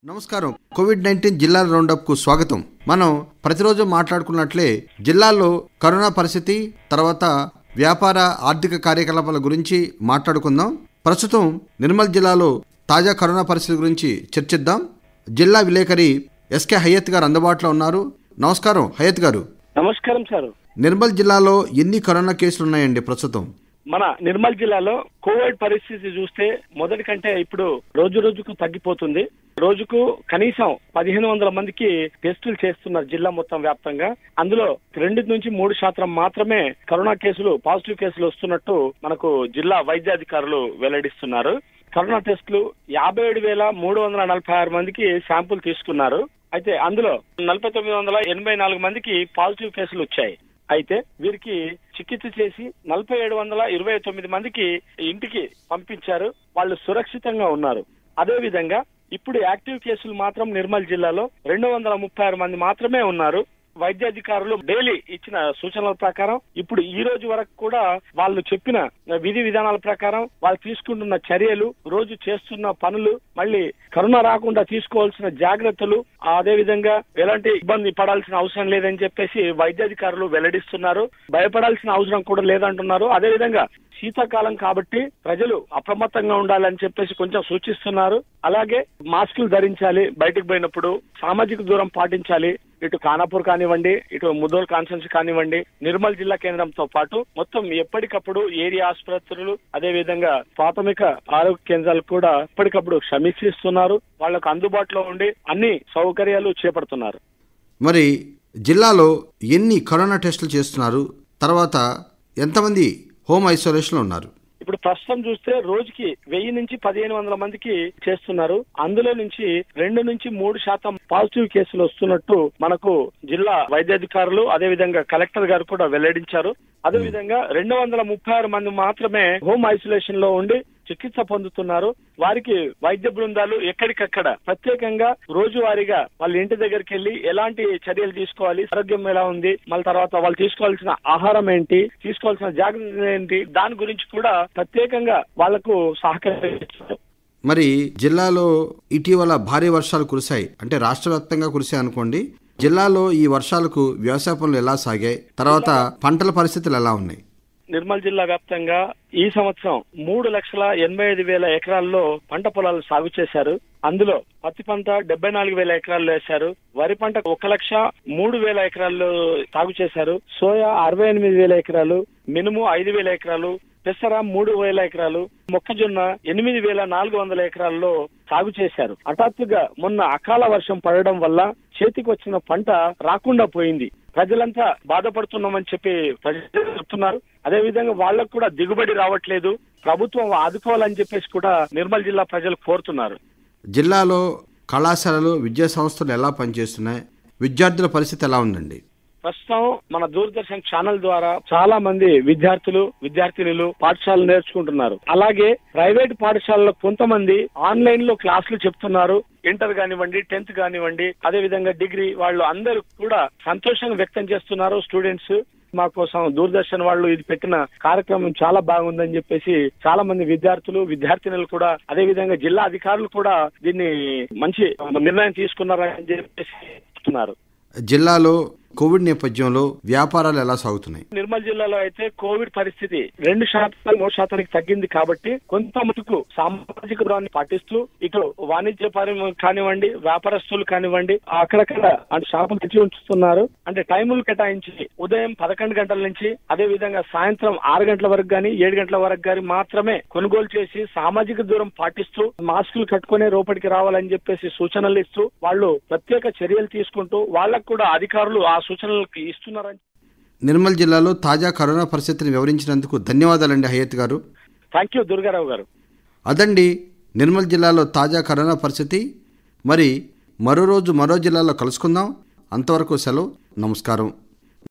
నమస్కారం Covid nineteen జిల్లాల round up కు స్వాగతం మనం ప్రతిరోజు మాట్లాడుకున్నట్లే జిల్లాల్లో కరోనా పరిస్థితి తర్వాత వ్యాపార ఆర్థిక కార్యకలాపాల గురించి మాట్లాడుకుందాం ప్రస్తుతం నిర్మల్ జిల్లాలో తాజా కరోనా పరిస్థితి గురించి చర్చిద్దాం జిల్లా విలేకరి ఎస్కే హయత్ గారు అందుబాటులో ఉన్నారు నమస్కారం హయత్ గారు నమస్కారం సార్ నిర్మల్ జిల్లాలో ఎన్ని కరోనా కేసులు ఉన్నాయండి ప్రస్తుతం మన నిర్మల్ జిల్లాలో కోవిడ్ పరిస్థితి చూస్తే మొదటి కంటే ఇప్పుడు రోజు రోజుకు తగ్గిపోతుంది రోజుకు కనీసం పదిహేను వందల మందికి టెస్టులు చేస్తున్నారు జిల్లా మొత్తం వ్యాప్తంగా అందులో రెండు నుంచి మూడు శాతం మాత్రమే కరోనా కేసులు పాజిటివ్ కేసులు వస్తున్నట్టు మనకు జిల్లా వైద్యాధికారులు వెల్లడిస్తున్నారు కరోనా టెస్టులు యాభై ఏడు వేల మూడు వందల నలభై ఆరు మందికి శాంపుల్ తీసుకున్నారు అయితే అందులో నలభై తొమ్మిది వందల ఎనభై నాలుగు మందికి పాజిటివ్ కేసులు వచ్చాయి అయితే వీరికి చికిత్స చేసి నలభై ఏడు వందల ఇరవై తొమ్మిది మందికి ఇంటికి పంపించారు వాళ్ళు సురక్షితంగా ఉన్నారు అదే విధంగా ఇప్పుడు యాక్టివ్ కేసులు మాత్రం నిర్మల్ జిల్లాలో రెండు వందల ముప్పై ఆరు మంది మాత్రమే ఉన్నారు వైద్యాధికారులు డైలీ ఇచ్చిన సూచనల ప్రకారం ఇప్పుడు ఈ రోజు వరకు కూడా వాళ్ళు చెప్పిన విధి విధానాల ప్రకారం వాళ్ళు తీసుకుంటున్న చర్యలు రోజు చేస్తున్న పనులు మళ్ళీ కరోనా రాకుండా తీసుకోవాల్సిన జాగ్రత్తలు అదే విధంగా ఎలాంటి ఇబ్బంది పడాల్సిన అవసరం లేదని చెప్పేసి వైద్యాధికారులు వెల్లడిస్తున్నారు భయపడాల్సిన అవసరం కూడా లేదంటున్నారు అదే విధంగా శీతాకాలం కాబట్టి ప్రజలు అప్రమత్తంగా ఉండాలని చెప్పేసి కొంచెం సూచిస్తున్నారు అలాగే మాస్కులు ధరించాలి బయటకు పోయినప్పుడు సామాజిక దూరం పాటించాలి ఇటు ఖానాపూర్ కానివ్వండి ఇటు ముదోల్ కాన్సెన్స్ కానివ్వండి నిర్మల్ జిల్లా కేంద్రంతో పాటు మొత్తం ఎప్పటికప్పుడు ఏరియా ఆసుపత్రులు అదే విధంగా ప్రాథమిక ఆరోగ్య కేంద్రాలు కూడా ఎప్పటికప్పుడు సమీక్షిస్తున్నారు వాళ్లకు అందుబాటులో ఉండి అన్ని సౌకర్యాలు చేపడుతున్నారు మరి జిల్లాలో ఎన్ని కరోనా టెస్టులు చేస్తున్నారు తర్వాత ఎంతమంది హోమ్ ఐసోలేషన్లో ఉన్నారు ఇప్పుడు ప్రస్తుతం చూస్తే రోజుకి వెయ్యి నుంచి పదిహేను వందల మందికి చేస్తున్నారు అందులో నుంచి రెండు నుంచి మూడు శాతం పాజిటివ్ కేసులు వస్తున్నట్టు మనకు జిల్లా వైద్యాధికారులు అదే విధంగా కలెక్టర్ గారు కూడా వెల్లడించారు అదే విధంగా రెండు వందల ముప్పై ఆరు మంది మాత్రమే హోమ్ ఐసోలేషన్ లో ఉండి చికిత్స పొందుతున్నారు వారికి వైద్య బృందాలు ఎక్కడికక్కడ ప్రత్యేకంగా రోజువారీగా వాళ్ళ ఇంటి దగ్గరికి వెళ్లి ఎలాంటి చర్యలు తీసుకోవాలి ఆరోగ్యం ఎలా ఉంది మళ్ళీ తర్వాత వాళ్ళు తీసుకోవాల్సిన ఆహారం ఏంటి తీసుకోవాల్సిన జాగ్రత్తలు ఏంటి దాని గురించి కూడా ప్రత్యేకంగా వాళ్లకు సహకరిస్తారు మరి జిల్లాలో ఇటీవల భారీ వర్షాలు కురిశాయి అంటే రాష్ట్ర వ్యాప్తంగా కురిశాయి అనుకోండి జిల్లాలో ఈ వర్షాలకు వ్యవసాయ పనులు ఎలా సాగాయి తర్వాత పంటల పరిస్థితులు ఎలా ఉన్నాయి నిర్మల్ జిల్లా వ్యాప్తంగా ఈ సంవత్సరం మూడు లక్షల ఎనభై ఐదు వేల ఎకరాల్లో పంట పొలాలు సాగు చేశారు అందులో పత్తి పంట డెబ్బై నాలుగు వేల ఎకరాల్లో వేశారు వరి పంట ఒక లక్ష మూడు వేల ఎకరాల్లో సాగు చేశారు సోయా అరవై ఎనిమిది వేల ఎకరాలు మినుము ఐదు వేల ఎకరాలు పెసర మూడు వేల ఎకరాలు మొక్కజొన్న ఎనిమిది వేల నాలుగు వందల ఎకరాల్లో సాగు చేశారు హఠాత్తుగా మొన్న అకాల వర్షం పడడం వల్ల చేతికి వచ్చిన పంట రాకుండా పోయింది ప్రజలంతా బాధపడుతున్నామని చెప్పి ప్రజలు చెప్తున్నారు అదే విధంగా వాళ్ళకు కూడా దిగుబడి రావట్లేదు ప్రభుత్వం ఆదుకోవాలని చెప్పేసి కూడా నిర్మల్ జిల్లా ప్రజలు కోరుతున్నారు జిల్లాలో కళాశాలలు విద్యా సంస్థలు ఎలా పనిచేస్తున్నాయి విద్యార్థుల పరిస్థితి ఎలా ఉందండి ప్రస్తుతం మన దూరదర్శన్ ఛానల్ ద్వారా చాలా మంది విద్యార్థులు విద్యార్థినులు పాఠశాలలు నేర్చుకుంటున్నారు అలాగే ప్రైవేట్ పాఠశాలలో కొంతమంది ఆన్లైన్ లో క్లాసులు చెప్తున్నారు ఇంటర్ కానివ్వండి టెన్త్ కానివ్వండి అదే విధంగా డిగ్రీ వాళ్ళు అందరూ కూడా సంతోషంగా వ్యక్తం చేస్తున్నారు స్టూడెంట్స్ మా కోసం దూరదర్శన్ వాళ్ళు ఇది పెట్టిన కార్యక్రమం చాలా బాగుందని చెప్పేసి చాలా మంది విద్యార్థులు విద్యార్థినులు కూడా అదే విధంగా జిల్లా అధికారులు కూడా దీన్ని మంచి నిర్ణయం తీసుకున్నారని చెప్పేసి చెప్తున్నారు జిల్లాలో కోవిడ్ నేపథ్యంలో వ్యాపారాలు ఎలా సాగుతున్నాయి నిర్మల్ జిల్లాలో అయితే కోవిడ్ పరిస్థితి రెండు శాతం మూడు శాతానికి తగ్గింది కాబట్టి కొంత మటుకు సామాజిక దూరాన్ని పాటిస్తూ ఇటు వాణిజ్య పరి- కానివ్వండి వ్యాపారస్తులు కానివ్వండి అక్కడక్కడ అంటే షాపులు తెచ్చి ఉంచుతున్నారు అంటే టైములు కేటాయించి ఉదయం పదకొండు గంటల నుంచి అదే విధంగా సాయంత్రం ఆరు గంటల వరకు గాని ఏడు గంటల వరకు గాని మాత్రమే కొనుగోలు చేసి సామాజిక దూరం పాటిస్తూ మాస్కులు కట్టుకునే లోపలికి రావాలని చెప్పేసి సూచనలు ఇస్తూ వాళ్ళు ప్రత్యేక చర్యలు తీసుకుంటూ వాళ్ళకు కూడా అధికారులు ఆ సూచనలకు ఇస్తున్నారని నిర్మల్ జిల్లాలో తాజా కరోనా పరిస్థితిని వివరించినందుకు ధన్యవాదాలండి హయత్ గారు థ్యాంక్ యూ దుర్గారావు గారు అదండి నిర్మల్ జిల్లాలో తాజా కరోనా పరిస్థితి మరి మరో రోజు మరో జిల్లాలో కలుసుకుందాం అంతవరకు సెలవు నమస్కారం